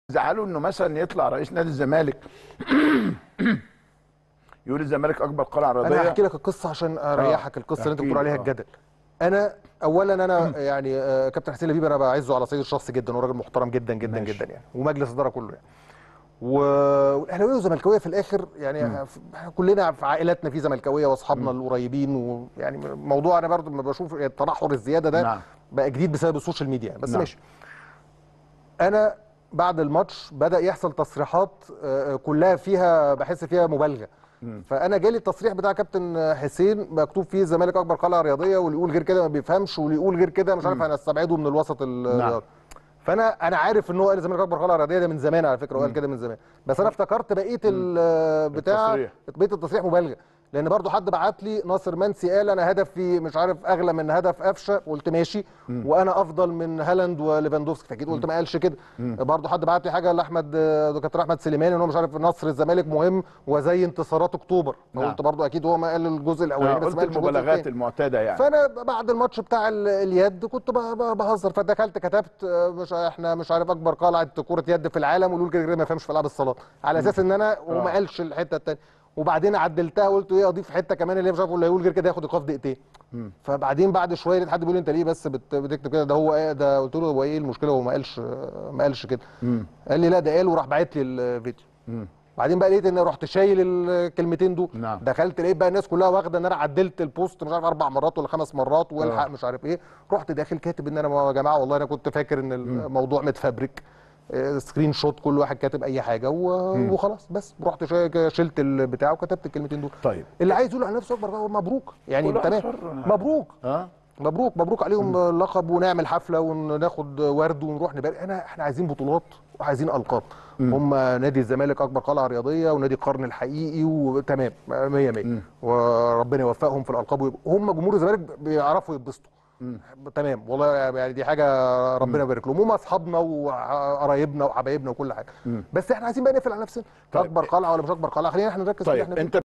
زعلوا انه مثلا يطلع رئيس نادي الزمالك يقول الزمالك اكبر قلعه انا رياضيه هحكي لك القصه عشان اريحك القصه اللي انت احكي بتقول لي، عليها آه. الجدل انا اولا انا يعني آه، كابتن حسين لبيب انا بعزه على صعيد الشخصي جدا وراجل محترم جدا جدا ماشي. جدا يعني ومجلس الاداره كله يعني و- والاهلاويه والزملكاويه في الاخر يعني احنا كلنا في عائلاتنا في زملكاويه واصحابنا القريبين ويعني موضوع انا برضو لما بشوف التنحر الزياده ده نعم. بقى جديد بسبب السوشيال ميديا يعني بس نعم. ماشي انا بعد الماتش بدا يحصل تصريحات آه، كلها فيها بحس فيها مبالغه فانا جالي التصريح بتاع كابتن حسين مكتوب فيه الزمالك اكبر قلعه رياضيه واللي يقول غير كده ما بيفهمش واللي يقول غير كده مش عارف هنستبعده من الوسط الرياضي فانا انا عارف ان هو قال الزمالك اكبر قلعه رياضيه ده من زمان على فكره وقال كده من زمان بس انا افتكرت بقيه ال- بتاع التصريح. بقيه التصريح مبالغه لان برضو حد بعت لي ناصر منسي قال انا هدفي مش عارف اغلى من هدف قفشه قلت ماشي وانا افضل من هالاند وليفاندوفسكي فاكيد قلت ما قالش كده برضو حد بعت لي حاجه لاحمد دكتور احمد سليماني ان هو مش عارف نصر الزمالك مهم وزي انتصارات اكتوبر نعم. قلت برضو اكيد هو ما قال الجزء الاولاني آه، بس قلت ما قالش الجزء المبالغات التاني. المعتاده يعني فانا بعد الماتش بتاع ال- اليد كنت ب- ب- بهزر فدخلت كتبت آه، مش احنا مش عارف اكبر قلعه كره يد في العالم ويقول كده كده ما يفهمش في العاب الصالات على اساس ان انا وما آه. قالش الحته الثانيه وبعدين عدلتها وقلت ايه اضيف حته كمان اللي هي مش عارف اللي هيقول غير كده ياخد ايقاف دقيقتين فبعدين بعد شويه لقيت حد بيقول لي انت ليه بس بت- بتكتب كده ده هو ايه ده قلت له هو ايه المشكله هو ما قالش ما قالش كده قال لي لا ده قال وراح باعت لي الفيديو بعدين بقى لقيت ان رحت شايل الكلمتين دول نعم. دخلت لقيت بقى الناس كلها واخده ان انا عدلت البوست مش عارف اربع مرات ولا خمس مرات والحق آه. مش عارف ايه رحت داخل كاتب ان انا يا جماعه والله انا كنت فاكر ان الموضوع متفبرك آه، سكرين شوت كل واحد كاتب اي حاجه و... وخلاص بس رحت شا- شلت البتاع وكتبت الكلمتين دول طيب اللي عايز يقول على نفسه اكبر بقى مبروك يعني كل واحد تمام حر. مبروك اه مبروك مبروك عليهم اللقب ونعمل حفله وناخد ورد ونروح نبارك احنا احنا عايزين بطولات وعايزين القاب هم نادي الزمالك اكبر قلعه رياضيه ونادي القرن الحقيقي وتمام 100 100 وربنا يوفقهم في الالقاب ويبقوا- هم جمهور الزمالك بيعرفوا يتبسطوا تمام والله يعني دي حاجه ربنا يبارك لهم هم اصحابنا وقرايبنا وحبايبنا وكل حاجه بس احنا عايزين بقى نقفل على نفسنا طيب. اكبر قلعه ولا مش اكبر قلعه خلينا احنا نركز على اللي طيب احنا فيه. انت